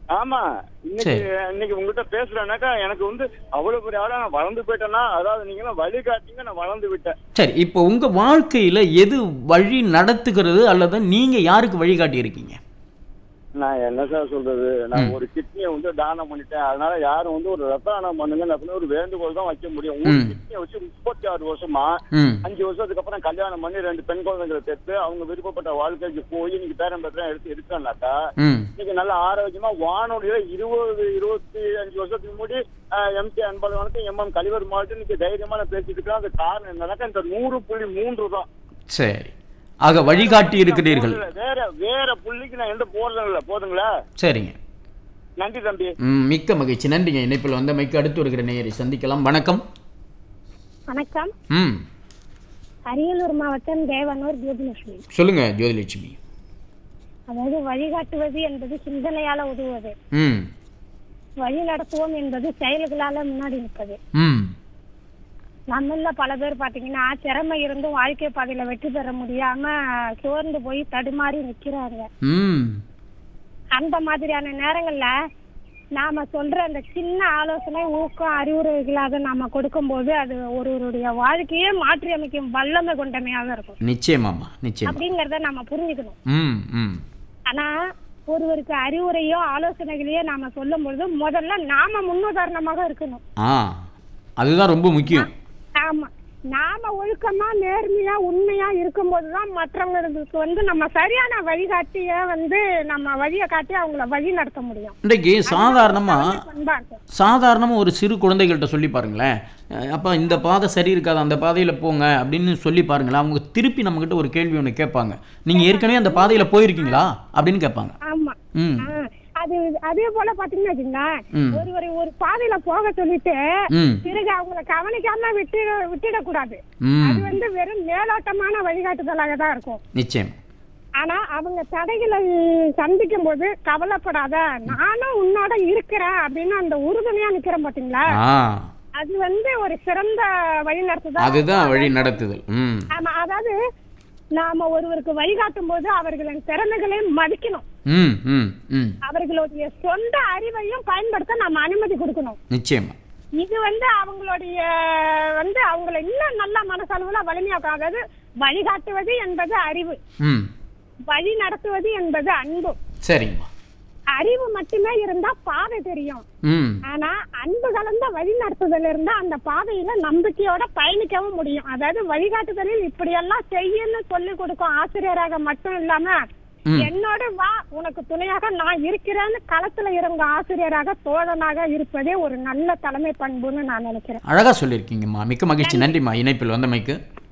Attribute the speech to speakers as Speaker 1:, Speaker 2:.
Speaker 1: ஆமா இன்னைக்கு
Speaker 2: சரி.
Speaker 1: இன்னைக்கு உங்ககிட்ட பேசுறேன்னாக்கா எனக்கு வந்து அவ்வளவு பெரிய ஆளா நான் வளர்ந்து போயிட்டேன்னா அதாவது நீங்க எல்லாம் வழி காட்டிங்க நான் வளர்ந்து விட்டேன்
Speaker 2: சரி இப்போ உங்க வாழ்க்கையில எது வழி நடத்துகிறது அல்லது நீங்க யாருக்கு வழிகாட்டி இருக்கீங்க
Speaker 1: நான் என்ன சார் சொல்றது நான் ஒரு கிட்னியை வந்து தானம் பண்ணிட்டேன் அதனால யாரும் வந்து ஒரு ரத்த தானம் பண்ணுங்க அப்படின்னு ஒரு வேண்டுகோள் தான் வைக்க முடியும் ஒரு
Speaker 2: ம்.
Speaker 1: கிட்னியை வச்சு முப்பத்தி ஆறு வருஷமா
Speaker 2: ம்
Speaker 1: அஞ்சு வருஷத்துக்கு அப்புறம் கல்யாணம் பண்ணி ரெண்டு பெண் குழந்தைங்களை பெற்று அவங்க விருப்பப்பட்ட வாழ்க்கைக்கு போய் இன்னைக்கு பேரம் பேரம் எடுத்து இருக்கேன்னாக்கா
Speaker 2: ம்
Speaker 1: இன்னைக்கு நல்ல ஆரோக்கியமா வானொலியில இருபது இருபத்தி அஞ்சு வருஷத்துக்கு முன்னாடி எம்கே அன்பழகனுக்கு எம்எம் கலிவர் மாவட்டம் இன்னைக்கு தைரியமா நான் பேசிட்டு இருக்கேன் அது காரணம் என்னன்னாக்கா இந்த நூறு புள்ளி மூன்று தான்
Speaker 2: சரி ஆக வழிகாட்டி இருக்கிறீர்கள்
Speaker 1: வேற வேற புள்ளிக்கு நான் எந்த போறதும் இல்ல போதுங்களா
Speaker 2: சரிங்க
Speaker 1: நன்றி தம்பி
Speaker 2: ம், மிக்க மகிழ்ச்சி நன்றிங்க இணைப்பில் வந்த மைக்கு அடுத்து வருகிற நேயரை சந்திக்கலாம் வணக்கம்
Speaker 3: வணக்கம்
Speaker 2: ம்
Speaker 3: அரியலூர் மாவட்டம் தேவனூர் ஜோதிலட்சுமி
Speaker 2: சொல்லுங்க ஜோதிலட்சுமி
Speaker 3: அதாவது வழிகாட்டுவது என்பது சிந்தனையால உதவுவது
Speaker 2: ம்
Speaker 3: வழி நடத்துவோம் என்பது செயல்களால முன்னாடி நிற்பது
Speaker 2: ம்
Speaker 3: நம்மள பல பேர் பாத்தீங்கன்னா திறமை இருந்தும் வாழ்க்கை பாதையில வெற்றி பெற முடியாம சோர்ந்து போய் தடுமாறி நிக்கிறாங்க
Speaker 2: ம்
Speaker 3: அந்த மாதிரியான நேரங்கள்ல நாம சொல்ற அந்த சின்ன ஆலோசனை ஊக்கம் அறிவுரைகளாக நாம கொடுக்கும்போது அது ஒருவருடைய வாழ்க்கையே மாற்றி அமைக்கும் வல்லமை கொண்டமையாக இருக்கும்
Speaker 2: நிச்சயமாம்மா நிச்சயமா
Speaker 3: அப்படிங்கறத நாம புரிஞ்சுக்கணும்
Speaker 2: ம் ம்
Speaker 3: ஆனா ஒருவருக்கு அறிவுரையோ ஆலோசனைகளையோ நாம சொல்லும் பொழுது முதல்ல நாம முன்னுதாரணமாக இருக்கணும்
Speaker 2: ஆ அதுதான் ரொம்ப முக்கியம்
Speaker 3: ஆமா நாம ஒழுக்கமா நேர்மையா உண்மையா இருக்கும்போதுதான் மற்றவங்களுக்கு வந்து நம்ம சரியான வழிகாட்டிய வந்து நம்ம வழியை காட்டி அவங்கள வழி நடத்த முடியும்
Speaker 2: இன்றைக்கு சாதாரணமா
Speaker 3: பண்பா இருக்கும்
Speaker 2: சாதாரணமாக ஒரு சிறு குழந்தைகள்கிட்ட சொல்லி பாருங்களேன் அஹ் அப்பா இந்த பாதை சரி இருக்காது அந்த பாதையில் போங்க அப்படின்னு சொல்லி பாருங்களேன் அவங்க திருப்பி நம்மக்கிட்ட ஒரு கேள்வி ஒன்று கேட்பாங்க நீங்கள் ஏற்கனவே அந்த பாதையில் போயிருக்கீங்களா அப்படின்னு கேட்பாங்க
Speaker 3: ஆமா
Speaker 2: ம்
Speaker 3: ஆ, அது அதே போல பாத்தீங்கன்னா வச்சுங்களேன்
Speaker 2: ம்.
Speaker 3: ஒருவரை ஒரு பாதையில போக சொல்லிட்டு
Speaker 2: ம்
Speaker 3: பிறகு அவங்கள கவனிக்காம விட்டு விட்டுடக்கூடாது
Speaker 2: ம்
Speaker 3: அது வந்து வெறும் மேலோட்டமான வழிகாட்டுதலாக தான் இருக்கும்
Speaker 2: நிச்சயம்
Speaker 3: ஆனா அவங்க தடைகளை சந்திக்கும் போது கவலைப்படாத நானும் உன்னோட இருக்கிறேன் அப்படின்னு அந்த உறுதுணையா நிக்கிறேன் பாத்தீங்களா
Speaker 2: ஆ
Speaker 3: அது வந்து ஒரு சிறந்த வழி நடத்துதல்
Speaker 2: அதுதான் வழி நடத்துதல் ம்
Speaker 3: ஆமா அதாவது நாம ஒருவருக்கு வழிகாட்டும் போது அவர்களின் திறமைகளை மதிக்கணும்
Speaker 2: ம் ம் ம்
Speaker 3: அவர்களுடைய சொந்த அறிவையும் பயன்படுத்த நாம அனுமதி கொடுக்கணும்
Speaker 2: நிச்சயமா
Speaker 3: இது வந்து அவங்களுடைய வந்து அவங்கள இன்னும் நல்ல மனசளவுல வலிமையாக்கும் அதாவது வழிகாட்டுவது என்பது அறிவு
Speaker 2: ம்
Speaker 3: வழி நடத்துவது என்பது அன்பு
Speaker 2: சரிங்கம்மா
Speaker 3: அறிவு மட்டுமே இருந்தா பாதை தெரியும்
Speaker 2: ம்
Speaker 3: ஆனா அன்பு கலந்த வழி நடத்துதல் இருந்தா அந்த பாதையில நம்பிக்கையோட பயணிக்கவும் முடியும் அதாவது வழிகாட்டுதலில் இப்படியெல்லாம் செய்யன்னு சொல்லி கொடுக்கும் ஆசிரியராக மட்டும் இல்லாம
Speaker 2: ம்.
Speaker 3: என்னோட வா உனக்கு துணையாக நான் இருக்கிறேன்னு களத்துல இறங்க ஆசிரியராக தோழனாக இருப்பதே ஒரு நல்ல தலைமை பண்புன்னு நான் நினைக்கிறேன்
Speaker 2: அழகாக சொல்லியிருக்கீங்கம்மா மிக்க மகிழ்ச்சி நன்றிம்மா இணைப்பில் வந்தமைக்கு